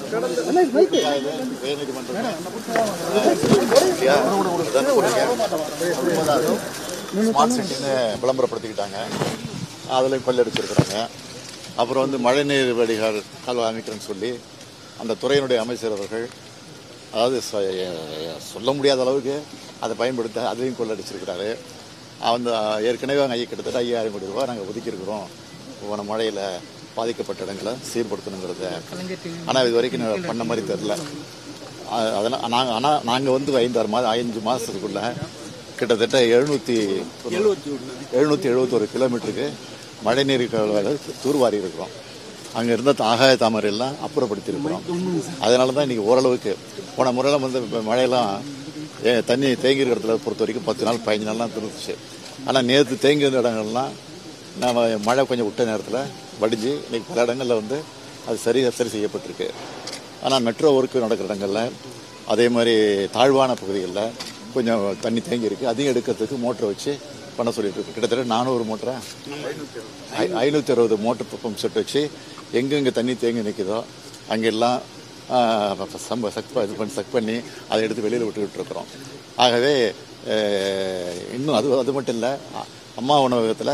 smart சிட்டின்னு விளம்பரப்படுத்திக்கிட்டாங்க அதுலேயும் கொள்ளடிச்சிருக்கிறாங்க அப்புறம் வந்து மழைநீர் வடிகால் கால்வாய் அமைக்கிறேன்னு சொல்லி அந்த துறையினுடைய அமைச்சர் அவர்கள் அதாவது சொ- எ- சொல்ல முடியாத அளவுக்கு அதை பயன்படுத்த அதையும் கொள்ளடிச்சிருக்கிறாரு அந்த ஏற்கனவே அங்கே கிட்டத்தட்ட ஐயாயிரம் கோடி ரூபாய் நாங்கள் ஒதுக்கியிருக்கிறோம் போன மழையில் பாதிக்கப்பட்ட இடங்களை சீர்படுத்தணுங்கிறத ஆனால் இது வரைக்கும் நான் பண்ண மாதிரி தெரில அதனால் நாங்கள் ஆனால் நாங்கள் வந்து ஐந்தாறு மாதம் ஐந்து மாதத்துக்குள்ள கிட்டத்தட்ட எழுநூற்றி எழுநூற்றி எழுபத்தொரு கிலோமீட்டருக்கு மழைநீர் கால்வாய்கள் தூர்வாரி இருக்கிறோம் அங்கே இருந்த ஆகாய தாமரை எல்லாம் அப்புறப்படுத்தியிருக்கிறோம் அதனால தான் இன்றைக்கி ஓரளவுக்கு போன முறையெல்லாம் வந்து இப்ப மழையெல்லாம் ஏ, தண்ணி தேங்கி இருக்கிற இடத்துல பொறுத்த வரைக்கும் பத்து நாள் பதினஞ்சு நாள்லாம் திருந்துச்சு ஆனால் நேற்று தேங்கி இருந்த இடங்கள்லாம் நம்ம மழை கொஞ்சம் விட்ட நேரத்தில் வடிஞ்சு இன்னைக்கு பல இடங்களில் வந்து அது சரி சரி செய்யப்பட்டிருக்கு ஆனால் மெட்ரோ ஒர்க்கு நடக்கிற இடங்களில் அதே மாதிரி தாழ்வான பகுதிகளில் கொஞ்சம் தண்ணி தேங்கி இருக்கு அதையும் எடுக்கிறதுக்கு மோட்டரை வச்சு பண்ண சொல்லிட்டு இருக்கு கிட்டத்தட்ட நானூறு மோட்டரை ஐநூற்றி அறுபது மோட்டர் பம்ப் செட் வச்சு எங்கெங்கே தண்ணி தேங்கி நிற்குதோ அங்கெல்லாம் சம்ப சக் ப- இது பண்ணி சக் பண்ணி அதை எடுத்து வெளியில் விட்டுக்கிட்டு இருக்கிறோம் ஆகவே அஹ், இன்னும் அது அது மட்டும் இல்லை அம்மா உணவகத்தில்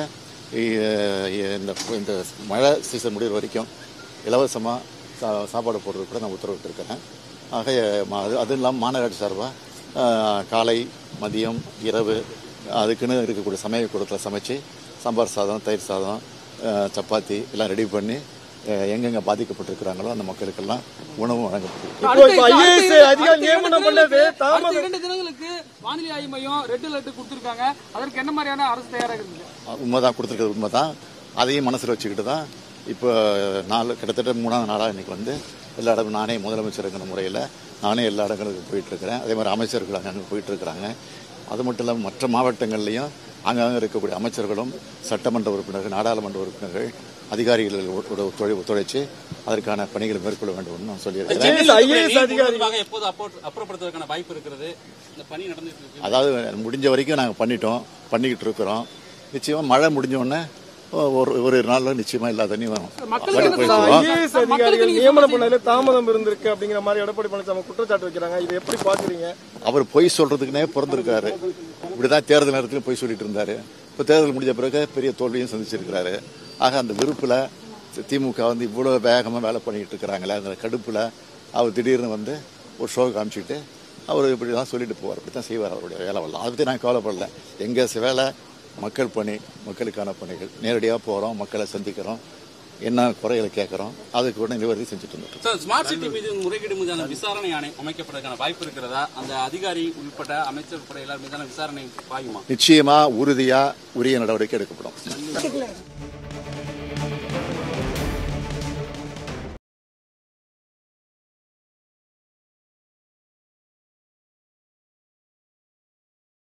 இந்த இந்த மழை சீசன் முடிகிற வரைக்கும் இலவசமாக சா சாப்பாடு போடுறது கூட நான் உத்தரவிட்டிருக்கிறேன் ஆக ம- அது அதுவும் இல்லாமல் மாநகராட்சி சார்பாக காலை மதியம் இரவு அதுக்குன்னு இருக்கக்கூடிய சமய கூடத்தில் சமைச்சு சாம்பார் சாதம் தயிர் சாதம் அஹ், சப்பாத்தி எல்லாம் ரெடி பண்ணி அஹ், எங்கெங்க பாதிக்கப்பட்டிருக்கிறாங்களோ அந்த மக்களுக்கெல்லாம் உணவு வழங்கப்பட்டிருக்கு இப்போ இப்போ ஐஏஎஸ் அதிகாரி நியமனம் பண்ணது அடுத்த தாமதம் இரண்டு தினங்களுக்கு வானிலை ஆய்வு மையம் ரெட் அலர்ட் கொடுத்திருக்காங்க அதற்கு என்ன மாதிரியான அரசு தயாராக இருக்குது உண்மைதான் கொடுத்துருக்கிறது உண்மை தான் அதையும் மனசில் வச்சுக்கிட்டு தான் இப்போ நாலு கிட்டத்தட்ட மூணாவது நாளாக இன்னைக்கு வந்து எல்லா இடமும் நானே முதலமைச்சருங்கிற முறையில் நானே எல்லா இடங்களுக்கும் போயிட்டு இருக்கிறேன் அதே மாதிரி அமைச்சர்கள் அங்கங்கே போயிட்டு இருக்கிறாங்க அது மட்டும் இல்லாமல் மற்ற மாவட்டங்கள்லையும் அங்கங்கே இருக்கக்கூடிய அமைச்சர்களும் சட்டமன்ற உறுப்பினர்கள் நாடாளுமன்ற உறுப்பினர்கள் அதிகாரிகளோட ஒத்துழை ஒத்துழைச்சு அதற்கான பணிகளை மேற்கொள்ள வேண்டும் நான் சொல்லியிருக்கிறேன் ஐஏஎஸ் ஐஏஎஸ் அதிகாரி முழுவதுமாக எப்போது அப்போ- அப்புறப்படுத்துவதற்கான வாய்ப்பு இருக்கிறது இந்த பணி நடந்துட்டு இருக்கு அதாவது முடிஞ்ச வரைக்கும் நாங்கள் பண்ணிட்டோம் பண்ணிக்கிட்டு இருக்கிறோம் நிச்சயமாக மழை முடிஞ்ச உடனே ஒரு ஒரு நாளில் நிச்சயமாக எல்லா தண்ணியும் வரும் வடி போயிடுவோம் ஐஏஎஸ் அதிகாரிகள் நியமனம் பண்ணதுல தாமதம் இருந்திருக்கு அப்படிங்கிற மாதிரி எடப்பாடி பழனிசாமி குற்றச்சாட்டு வைக்கிறாங்க இதை எப்படி பாக்குறீங்க அவர் பொய் சொல்றதுக்குனே பிறந்திருக்காரு இப்படிதான் தேர்தல் நேரத்தில் பொய் சொல்லிட்டு இருந்தாரு இப்போ தேர்தல் முடிஞ்ச பிறகு பெரிய தோல்வியும் சந்திச்சிருக்கிறாரு ஆக அந்த விருப்பில் திமுக வந்து இவ்வளோ வேகமாக வேலை பண்ணிட்டு இருக்கிறாங்களே அந்த கடுப்பில் அவர் திடீர்னு வந்து ஒரு ஷோ காமிச்சிட்டு அவர் இப்படி தான் சொல்லிட்டு போவார் இப்படி தான் செய்வார் அவருடைய வேலை வரலாம் அதை பற்றி நான் கவலைப்படல எங்கள் வேலை மக்கள் பணி மக்களுக்கான பணிகள் நேரடியாக போகிறோம் மக்களை சந்திக்கிறோம் என்ன குறைகளை கேட்குறோம் அதுக்கு கூட நிவர்த்தி செஞ்சுட்டு இருந்தோம் சார் ஸ்மார்ட் சிட்டி மீது முறைகேடு மீதான விசாரணை ஆணை அமைக்கப்பதற்கான வாய்ப்பு இருக்கிறதா அந்த அதிகாரி உட்பட்ட அமைச்சர் உட்பட எல்லார் மீதான விசாரணை பாயுமா நிச்சயமா உறுதியா உரிய நடவடிக்கை எடுக்கப்படும்